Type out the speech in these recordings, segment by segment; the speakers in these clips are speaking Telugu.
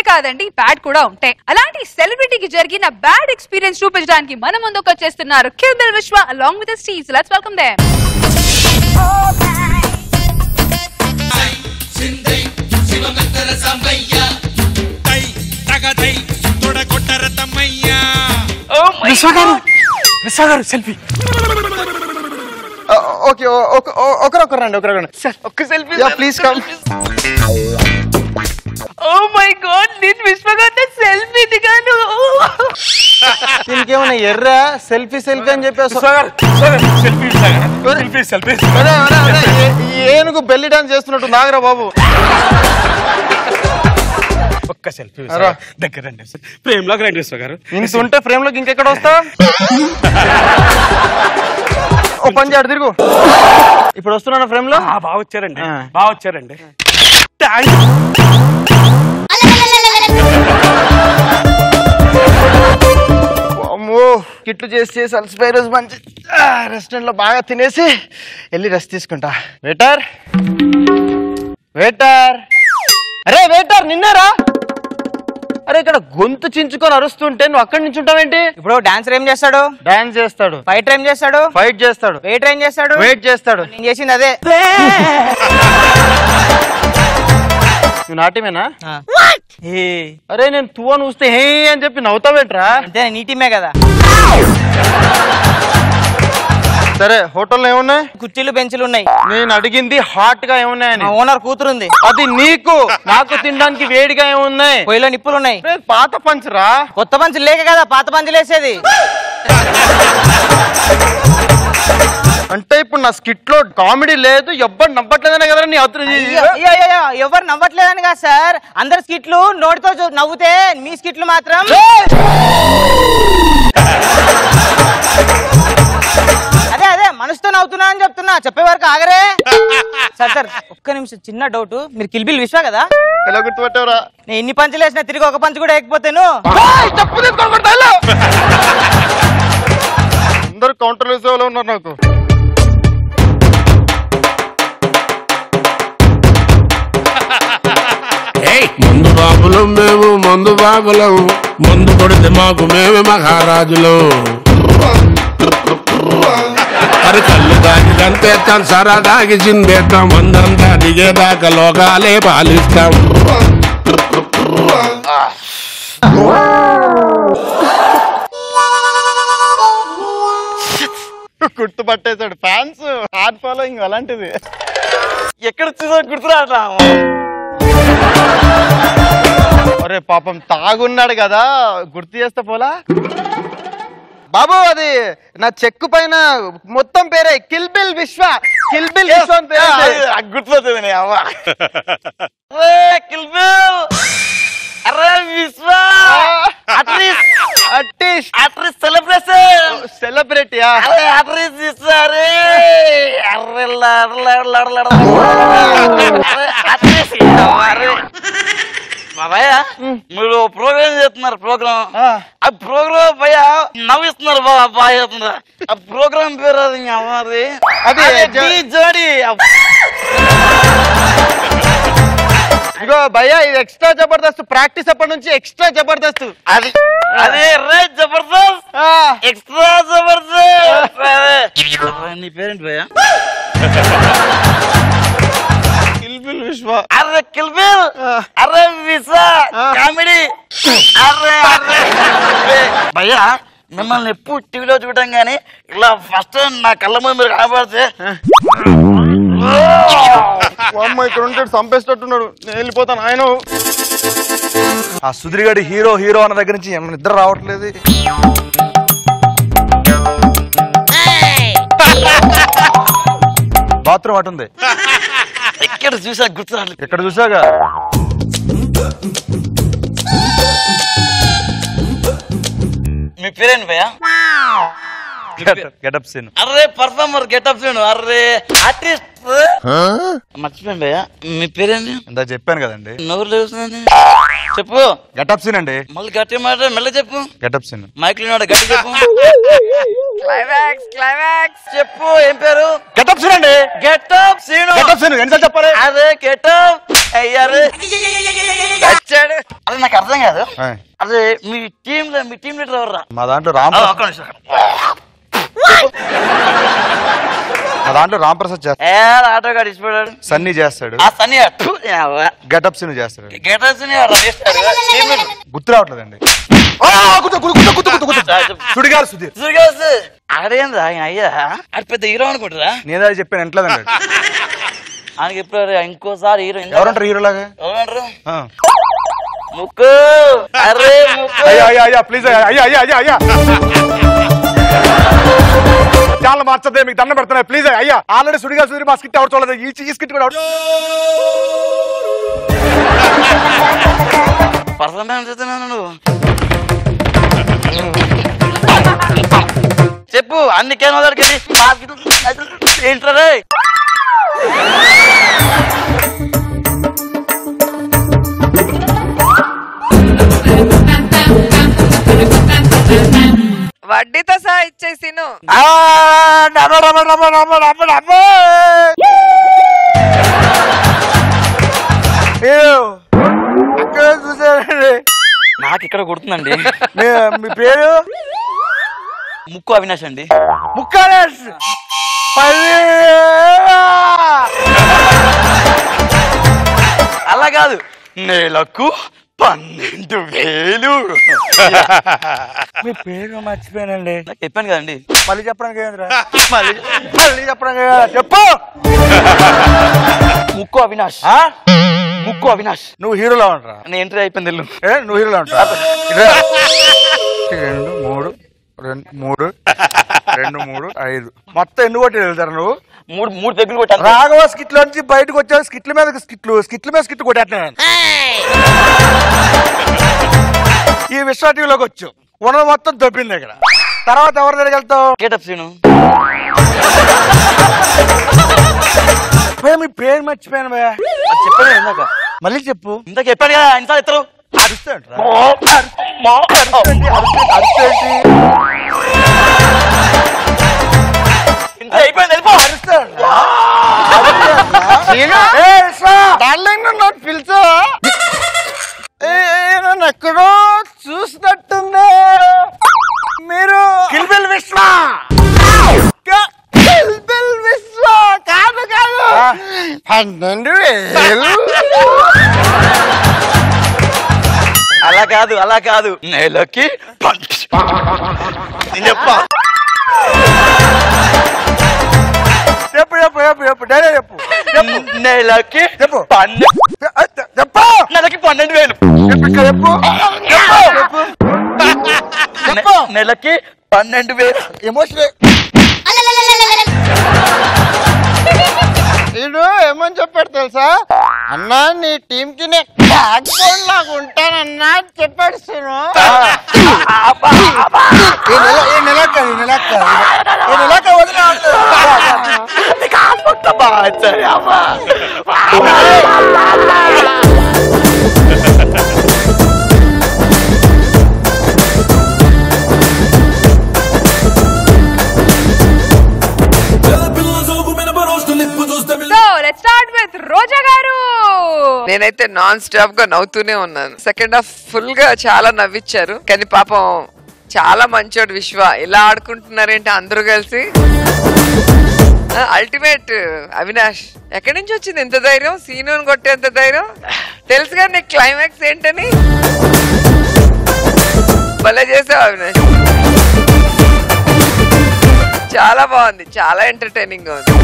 కాదండి బ్యాడ్ కూడా ఉంటాయి అలాంటి సెలబ్రిటీకి జరిగిన బ్యాడ్ ఎక్స్పీరియన్స్ చూపించడానికి మన ముందుకు వచ్చేస్తున్నారు Kill Bill Vishwa along with Steves let's welcome them తై తగదై తొడగొట్టర తమ్మయ్యా విశ్వ గారు విశ్వ గారు సెల్ఫీ ఓకే ఒకరొకరు రండి ఒకరు రండి సార్ ఒక్క selfie please come oh my god నేను విశ్వ గారితో సెల్ఫీ దిగాను దీనికేమన్నా ఎర్ర సెల్ఫీ సెల్ఫీ అని చెప్పేసి విశ్వ గారు సెల్ఫీ సెల్ఫీ సెల్ఫీ అరే, అరే, అరే, ఏ- ఏనుగు బెల్లి డాన్స్ చేస్తున్నట్టు నాగరా బాబు ఒక్క సెల్ఫీ అరా. దగ్గర రండి ప్రేమలోకి రండి విశ్వ గారు ఇంత ఉంటే ఫ్రేమ్ లోకి ఇంకెక్కడ వస్తా ఓ పని చేయడు తిరుగు ఇప్పుడు వస్తున్నా ఫ్రేమ్ లో ఆ, బాగా వచ్చారండి ఆ. బాగా వచ్చారండి థ్యాంక్ అమ్మో కిట్లు చేసి చేసి అలసిపోయి రోజు మంచి రెస్టారెంట్ లో బాగా తినేసి వెళ్ళి రెస్ట్ తీసుకుంటా వెయిటర్ వెయిటర్ అరే వెయిటర్ నిన్నారా అరే ఇక్కడ గొంతు చించుకొని అరుస్తుంటే నువ్వు అక్కడి నుంచి ఉంటావేంటి ఇప్పుడు డాన్సర్ ఏం చేస్తాడు డాన్స్ చేస్తాడు ఫైటర్ ఏం చేస్తాడు ఫైట్ చేస్తాడు వెయిటర్ ఏం చేస్తాడు వెయిట్ చేస్తాడు నేను చేసింది అదే నువ్వు నాట్యమేనా ఆ. ఏ, అరే నేను తువ్వ చూస్తే హే అని చెప్పి నవ్వుతావేంట్రా అంతే నీ టీమే కదా సరే హోటల్లో ఏమున్నాయి కుర్చీలు బెంచులు ఉన్నాయి నేను అడిగింది హాట్ గా ఏమున్నాయని మా ఓనర్ కూతురుంది అది నీకు నాకు తినడానికి వేడిగా ఏమున్నాయి పొయ్యిలో నిప్పులు ఉన్నాయి రే, పాత పంచరా కొత్త పంచులు లేక కదా పాత పంచులు వేసేది అంటే ఇప్పుడు నా స్కిట్ లో కామెడీ లేదు ఎవ్వరు నవ్వట్లేదనే కదా నీ అతను అయ్యో, అయ్యో, అయ్యో, ఎవరు నవ్వట్లేదని కదా సార్ అందరి స్కిట్లు నోటితో చూ- నవ్వుతే మీ స్కిట్లు మాత్రం అదే అదే మనసుతో నవ్వుతున్నా అని చెప్తున్నా చెప్పే వరకు ఆగరే సార్ సార్ ఒక్క నిమిషం చిన్న డౌట్ మీరు కిల్బిల్ విశ్వ కదా ఎలా గుర్తుపట్టావురా నేను ఎన్ని పంచులు వేసినా తిరిగి ఒక పంచు కూడా వేయకపోతేను అందరు కౌంటర్ వేసేవాళ్ళు ఉన్నారు నాకు మందు బాబులం మేము మందు బాబులం మందు కొడితే మాకు మేమే మహారాజులం అరి కళ్ళు దాగి గంతేస్తాం సరా దాగి చిందేస్తాం మందంతా దిగేదాకా లోకాలే పాలిస్తాం గుర్తుపట్టేశాడు ఫ్యాన్స్ హార్ట్ ఫాలోయింగ్ అలాంటిది ఎక్కడ చూసా గుర్తురాట్లా అరే పాపం తాగున్నాడు కదా గుర్తు చేస్తే పోలా బాబు అది నా చెక్కు పైన మొత్తం పేరే కిల్బిల్ విశ్వ కిల్బిల్ విశ్వ అని పేరు గుర్తుపోతుంది అవ్వ కిల్బిల్ అరే Vishwa at least artist at least celebration సెలబ్రిటీయా అరే అట్లీస్ట్ విశ్వ అరే అర్రే అట్లీస్ట్ అరే బాబాయ్ మీరు ప్రోగ్రామ్ చేస్తున్నారు ప్రోగ్రామ్ ఆ ప్రోగ్రామ్ భయ నవ్విస్తున్నారు బాబా బాగా చేస్తున్నారు ఆ ప్రోగ్రామ్ పేరు అది ఇంకా అమ్మది అది జో- ఢీ జోడి ఇగో భయ్యా ఇది ఎక్స్ట్రా జబర్దస్త్ ప్రాక్టీస్ అప్పటి నుంచి ఎక్స్ట్రా జబర్దస్త్ అది అదే రే జబర్దస్త్ ఆ, ఎక్స్ట్రా జబర్దస్త్ అరే, నీ పేరేంటి భయ్యా కిల్బిల్ విశ్వ అరే కిల్బిల్ అరే విసా కామెడీ అరే అరే భయ్యా మిమ్మల్ని ఎప్పుడు టీవీలో చూడటం గానీ ఇలా ఫస్ట్ నా కళ్ళ ముందు మీరు కనబడితే అమ్మ ఇక్కడ ఉంటే చంపేసేటట్టున్నాడు నేను వెళ్ళిపోతాను ఆయన ఆ సుధీర్గడి హీరో హీరో అన్న దగ్గర నుంచి ఏమైనా నిద్ర రావట్లేదు బాత్రూమ్ అటు ఉంది ఎక్కడ చూసా గుర్తు రాలేదు. ఇక్కడ చూసాగా మీ పేరేంటి భయ్యా గెటప్ సీన్ అర్రే పర్ఫార్మర్ గెటప్ సీను అర్రే ఆర్టిస్ట్ మర్చిపోయింది భయ్యా మీ పేరేంటి ఇందా చెప్పాను కదండి నవ్వు లేవుతుందని చెప్పు గెటప్ సీన్ అండి మళ్ళీ గట్టి మాట మెల్ల చెప్పు గెటప్ సీన్ మైక్ లేనివాడు గట్టి చెప్పు క్లైమాక్స్ క్లైమాక్స్ చెప్పు ఏం పేరు గెటప్ సీన్ అండి గెటప్ సీను గెటప్ సీన్ ఎన్నిసార్లు చెప్పాలి అదే గెటప్ అయ్యారు వచ్చాడు అదే నాకు అర్థం కాదు ఆయ్. అదే మీ టీమ్ లో మీ టీం లీడర్ ఎవర్రా మా దాంట్లో రామ్ ఆ, ఒక్క నిమిషం మా దాంట్లో రామ్ ప్రసాద్ చేస్తాడు ఏ ఆటో గాడు ఇచ్చిపోయాడు సన్నీ చేస్తాడు ఆ సన్ని గెటప్ సీన్ చేస్తాడు గెటప్ సీన్ టీం లీడర్ గుర్తు రావట్లేదండి ఆ, గుర్తు, గుర్తు, గుర్తు, గుర్తు, గుర్తు, గుర్తు. సుడిగాలి సుధీర్ సురేష్ అదేందా ఆయన అయ్యా అది పెద్ద హీరో అనుకుంటారా నేను అది చెప్పాను ఎంట్లేదండి ఆయనకి ఎప్పుడు ఇంకోసారి హీరో ఎవరంటారు హీరోలాగా ఎవరంటారు ఆ. ముక్కు అరే ముక్కు అయ్యా అయ్యా అయ్యా ప్లీజ్ అయ్యా అయ్యా అయ్యా అయ్యా అయ్యా చాలా మార్చదే మీకు దండం పెడుతున్నాయి ప్లీజ్ అయ్యా ఆల్రెడీ సుడిగా సుడి మా స్కిట్ ఎవరు చూడలేదు ఈ ఈ స్కిట్ కూడా ఎవరు- పర్ఫార్మెన్స్ చేస్తున్నాను నువ్వు చెప్పు అన్ని కేనో దగ్గరికి ఏంట్రా రే వడ్డీతో సహా ఇచ్చేసిను ఆ, నమ్మ, నమ్మ, నమ్మ, నమ్మ, నమ్మ, నమ్మ. మీరు అక్కడ చూసారండి నాకు ఇక్కడ గుర్తుందండి మీ- మీ పేరు ముక్కు అవినాష్ అండి ముక్కాలేష్ పల్లి అలా కాదు నెలకు పన్నెండు వేలు మీ పేరు మర్చిపోయానండి నాకు చెప్పాను కదండి మళ్ళీ చెప్పడానికి ఏంద్రా మళ్ళీ మళ్ళీ చెప్పడానికి ఏందిరా? చెప్పు ముక్కు అవినాష్ ఆ? ముక్కు అవినాష్ నువ్వు హీరోలా ఉంటారా నేను ఎంట్రీ అయిపోయింది వెళ్ళు ఏ నువ్వు హీరోలా ఉంటా రెండు మూడు రెండు మూడు రెండు మూడు ఐదు మొత్తం ఎన్ని కొట్టి వెళ్తారు నువ్వు మూడు మూడు దగ్గర కొట్టాను రాఘవ స్కిట్ నుంచి బయటకు వచ్చావు స్కిట్ల మీద స్కిట్లు స్కిట్ల మీద స్కిట్ కొట్టేస్తున్నాను ఈ విశ్వ టీవీలోకి వచ్చావు ఉన్నది మొత్తం దొబ్బింది ఇక్కడ తర్వాత ఎవరి దగ్గరికి వెళ్తావు గేటప్ సీను భయ్యా, మీ పేరు మర్చిపోయాను భయ్యా. చెప్పాను ఇందాక మళ్ళీ చెప్పు ఇందాక చెప్పాను కదా ఇంత ఇద్దరు అరుస్తాంట్రా? అరుస్తేంటి? ఇంత అయిపోయింది వెళ్ళిపో అరుస్తాంట్రా? సీను ఏ, విశ్వ! డార్లింగ్ నన్ను పిలిచా నన్ను ఎక్కడో చూసినట్టుంది మీరు కిల్బిల్ విశ్వ కిల్బిల్ విశ్వ కాదు కాదు పన్నెండు వేలు అలా కాదు అలా కాదు నెలకి పన్- నేను చెప్పా చెప్పు చెప్పు చెప్పు చెప్పు డైరీ చెప్పు చెప్పు నెలకి చెప్పు. పన్నె చె- అ, చె- చెప్పు నెలకి పన్నెండు వేలు చెప్పు ఇక్కడ చెప్పు చెప్పు చెప్పు నె- నెలకి పన్నెండు వేలు ఎమోషన్ వీడు ఏమని చెప్పాడు తెలుసా అన్నా నీ టీం కి నేను బ్యాక్ బోన్ లాగా ఉంటానన్నా అని చెప్పాడు సీను ఈ నెల ఈ నెల కాదు ఈ నెల కాదు ఈ నెల కాదు వదిలే so let's start with Roja garu నేనైతే నాన్ స్టాప్ గా నవ్వుతూనే ఉన్నాను సెకండ్ హాఫ్ ఫుల్ గా చాలా నవ్విచ్చారు కానీ పాపం చాలా మంచోడు విశ్వ ఇలా ఆడుకుంటున్నారేంటి అందరూ కలిసి అల్టిమేట్ అవినాష్ ఎక్కడి నుంచి వచ్చింది ఎంత ధైర్యం సీనుని కొట్టేంత ధైర్యం తెలుసు కదా నీకు క్లైమాక్స్ ఏంటని భలే చేసావు అవినాష్ చాలా బాగుంది చాలా ఎంటర్టైనింగ్ గా ఉంది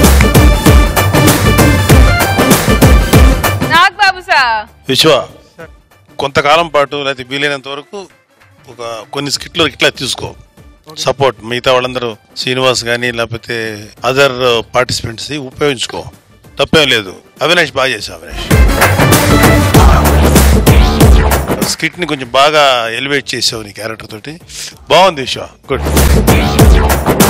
నాగ్ బాబు సార్ విశ్వ కొంతకాలం పాటు లేకపోతే వీలైనంత వరకు ఒక కొన్ని స్కిట్లు ఇట్లా తీసుకో సపోర్ట్ మిగతా వాళ్ళందరూ శ్రీనివాస్ కానీ లేకపోతే అదర్ పార్టిసిపెంట్స్ ఉపయోగించుకో తప్పేం లేదు అవినాష్ బాగా చేసావు అవినాష్ స్కిట్ ని కొంచెం బాగా ఎలివేట్ చేసావు నీ క్యారెక్టర్ తోటి బాగుంది విశ్వ గుడ్